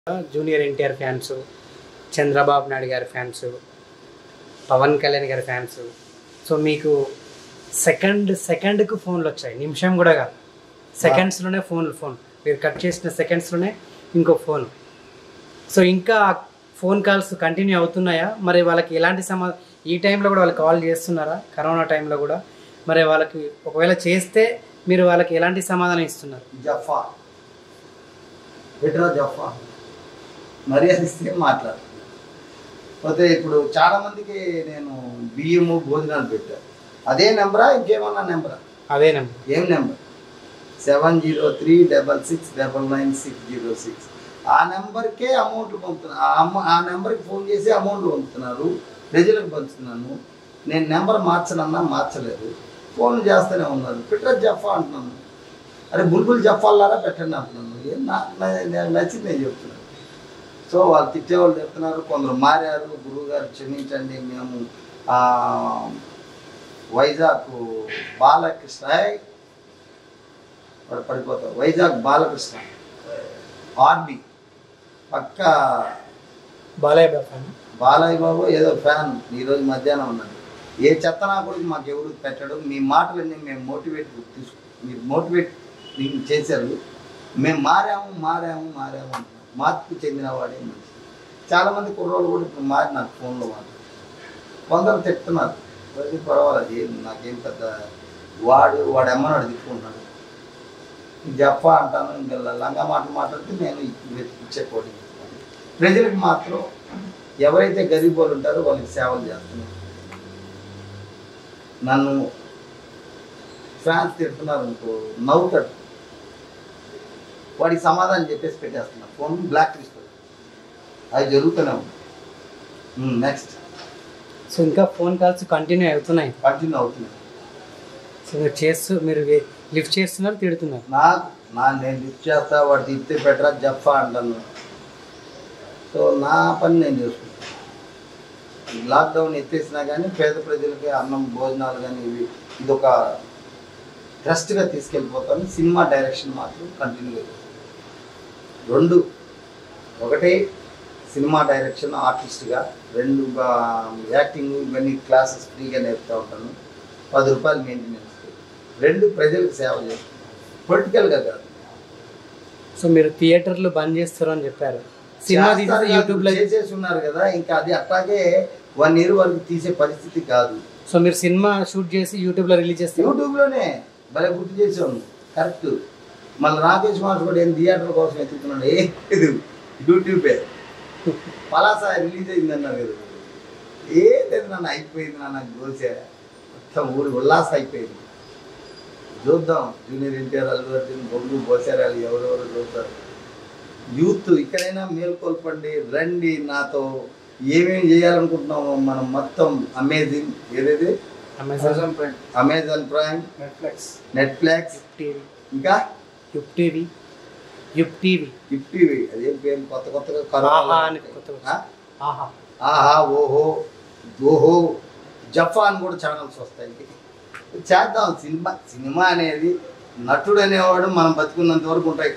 Junior NTR fans Chandrababu Naidu garu fans Pawan Kalyan garu fans so మీకు second సెకండ్కు ఫోన్లు వచ్చాయి నిమిషం కూడా కాదు సెకండ్స్లోనే ఫోన్లు ఫోన్ మీరు కట్ చేసిన సెకండ్స్లోనే ఇంకో ఫోన్ సో ఇంకా ఫోన్ కాల్స్ కంటిన్యూ అవుతున్నాయా మరి వాళ్ళకి ఎలాంటి సమా ఈ టైంలో కూడా వాళ్ళు కాల్ చేస్తున్నారా కరోనా టైంలో కూడా మరి వాళ్ళకి ఒకవేళ చేస్తే మీరు వాళ్ళకి ఎలాంటి సమాధానం ఇస్తున్నారు జఫా పెట్టరా జఫా మర్యాద ఇస్తే మాట్లాడు పోతే ఇప్పుడు చాలా మందికి నేను బియ్యము భోజనాలు పెట్టాను అదే నెంబరా ఇంకేమన్నా నెంబరా అదే నెంబర్ ఏం number seven zero three double six double nine six zero six ఆ నెంబర్కే అమౌంట్ పంపుతున్నారు ఆ అమ్మ ఆ నెంబర్కి ఫోన్ చేసి అమౌంట్ పంపుతున్నారు ప్రజలకు పంచుతున్నాను నేను నెంబర్ మార్చనన్నా మార్చలేదు ఫోన్ చేస్తూనే ఉన్నారు పెట్టరా జఫా అంటున్నాను అరే బుల్బుల్ జఫాలారా పెట్టండి అంటున్నాను ఏం నా నా- నాకు నచ్చింది నేను చెప్తున్నాను సో వాళ్ళు తిట్టేవాళ్ళు చెప్తున్నారు కొందరు మారారు గురువు గారు క్షమించండి మేము ఆ, వైజాగ్ బాలకృష్ణ ఏయ్, వాడు పడిపోతాడు వైజాగ్ బాలకృష్ణ ఆర్బి పక్క బాలయ్య బాబా బాలయ్య బాబు ఏదో ఫ్యాన్ ఈరోజు మధ్యాహ్నం ఉన్నది ఏ చెత్త నా కొడుకు మాకు ఎవరు పెట్టడం మీ మాటలన్నీ మేము మోటివేట్ తీసుకు మీరు మోటివేట్ చేశారు మేము మారాము మారాము మారాము అంటున్నాం మార్పు చెందిన వాడే మంచి చాలామంది కుర్రోళ్ళు కూడా ఇప్పుడు మారి నాకు ఫోన్లో మాట్లాడు కొందరు తిట్టున్నారు అది పర్వాలేదు ఏం నాకేం పెద్ద వాడు వాడు ఎమ్మనాడు తిట్టుకుంటున్నాడు జప్ప అంటాను ఇంకా లంగా మాటలు మాట్లాడితే నేను ఇచ్చే కోటి ప్రజలకు మాత్రం ఎవరైతే గరీబ్ వాళ్ళు ఉంటారో వాళ్ళకి సేవలు చేస్తున్నారు నన్ను ఫ్యాన్స్ తిడుతున్నారు అనుకో నవ్వుతాడు వాడికి సమాధానం చెప్పేసి పెట్టేస్తున్నారు ఫోన్ బ్లాక్ లిస్ట్ అది జరుగుతూనే ఉంది నెక్స్ట్ సో ఇంకా ఫోన్ కాల్స్ కంటిన్యూ అవుతున్నాయి కంటిన్యూ అవుతుంది సో మీరు చేస్తూ మీరు లిఫ్ట్ చేస్తున్నారు తిడుతున్నారు నాకు నా నేను లిఫ్ట్ చేస్తా వాడు తిప్పితే పెట్టరా జఫా అంటాను సో నా పని నేను చేసుకుంటాను లాక్డౌన్ ఎత్తేసినా కానీ పేద ప్రజలకి అన్నం భోజనాలు కానీ ఇవి ఇది ఒక ట్రస్ట్గా తీసుకెళ్ళిపోతాను సినిమా డైరెక్షన్ మాత్రం కంటిన్యూగా రెండు ఒకటి సినిమా డైరెక్షన్ ఆర్టిస్ట్గా రెండు యాక్టింగ్ ఇవన్నీ క్లాసెస్ ఫ్రీగా నేర్పుతూ ఉంటాను పది రూపాయలు మెయింటెనెన్స్ రెండు ప్రజలకు సేవ చేస్తాను పొలిటికల్గా కాదు సో మీరు థియేటర్లు బంద్ చేస్తారు అని చెప్పారు సినిమా తీసేసి చేస్తారు యూట్యూబ్ లో కాదు, చేసేసి ఉన్నారు కదా ఇంకా అది అట్లాగే వన్ ఇయర్ వరకు తీసే పరిస్థితి కాదు సో మీరు సినిమా షూట్ చేసి యూట్యూబ్ లో రిలీజ్ చేస్తారు యూట్యూబ్లోనే భలే గుర్తు చేసాం కరెక్ట్ మళ్ళీ రాకేష్ మాస్టర్ కూడా ఏం థియేటర్ కోసం ఎత్తుకున్నాడు ఏ ఇది యూట్యూబే పలాస రిలీజ్ అయింది అన్నారు కదా ఏ లేదు నన్ను అయిపోయింది నాన్న గోసే మొత్తం ఊరి ఉల్లాస అయిపోయింది చూద్దాం జూనియర్ ఎన్టీఆర్ అల్లు అర్జున్ బొగ్గు బోసారాలు ఎవరెవరు చూస్తారు యూత్ ఇక్కడైనా మేల్కొల్పండి రండి నాతో ఏమేమి చేయాలనుకుంటున్నామో మనం మొత్తం అమేజింగ్ ఏదేది Amazon Amazon Prime Netflix Netflix TV ఇంకా Yupp TV Yupp TV TV అదేం పేరు కొత్త కొత్తగా ఆహా కరోనా అని కొత్తగా ఆ? వచ్చింది. ఆహా ఆహా ఓహో ఓహో జఫాన్ కూడా ఛానల్స్ వస్తాయి చేద్దాం సినిమా సినిమా అనేది నటుడు అనేవాడు మనం బతుకున్నంత వరకు ఉంటాయి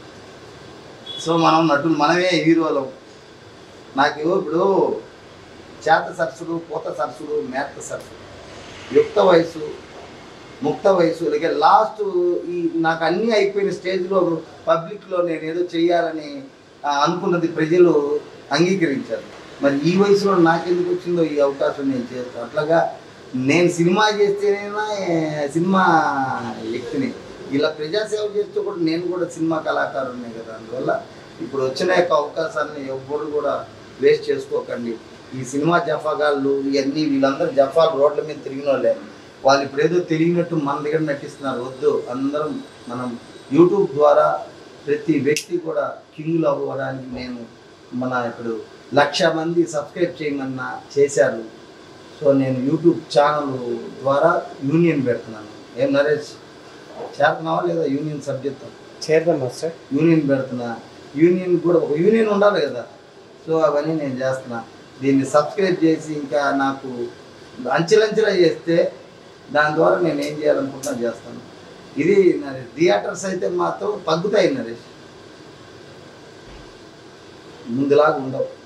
సో మనం నటులు మనమే హీరోలం నాకు ఇప్పుడు చేత సరస్సుడు పూత సరస్సుడు మేత సరస్సుడు యుక్త వయసు ముక్త వయసు లేక లాస్ట్ ఈ నాకు అన్నీ అయిపోయిన స్టేజ్లో పబ్లిక్లో నేను ఏదో చెయ్యాలని ఆ, అనుకున్నది ప్రజలు అంగీకరించారు మరి ఈ వయసులో నాకెందుకు వచ్చిందో ఈ అవకాశం నేను చేస్తాను అట్లాగా నేను సినిమా చేస్తేనైనా ఏ, సినిమా వ్యక్తిని ఇలా ప్రజాసేవ చేస్తూ కూడా నేను కూడా సినిమా కళాకారునే కదా అందువల్ల ఇప్పుడు వచ్చిన యొక్క అవకాశాన్ని ఎవ్వరు కూడా వేస్ట్ చేసుకోకండి ఈ సినిమా జఫాగాళ్ళు ఇవన్నీ వీళ్ళందరూ జఫాలు రోడ్ల మీద తిరిగిన వాళ్ళే వాళ్ళు ఇప్పుడు ఏదో తెలియనట్టు మన దగ్గర నటిస్తున్నారు వద్దు అందరం మనం యూట్యూబ్ ద్వారా ప్రతి వ్యక్తి కూడా కింగులు అవ్వడానికి నేను మన ఇప్పుడు లక్ష మంది సబ్స్క్రైబ్ చేయమన్నా చేశారు సో నేను యూట్యూబ్ ఛానల్ ద్వారా యూనియన్ పెడుతున్నాను ఏం నరేష్ చేస్తున్నావా లేదా యూనియన్ సబ్జెక్ట్ చేద్దాం మాస్టర్ యూనియన్ పెడుతున్నా యూనియన్ కూడా ఒక యూనియన్ ఉండాలి కదా సో అవన్నీ నేను చేస్తున్నా దీన్ని సబ్స్క్రైబ్ చేసి ఇంకా నాకు అంచెలంచెలా చేస్తే దాని ద్వారా నేను ఏం చేయాలనుకుంటున్నా చేస్తాను ఇది నరేష్ థియేటర్స్ అయితే మాత్రం తగ్గుతాయి నరేష్ ముందులాగా ఉండవు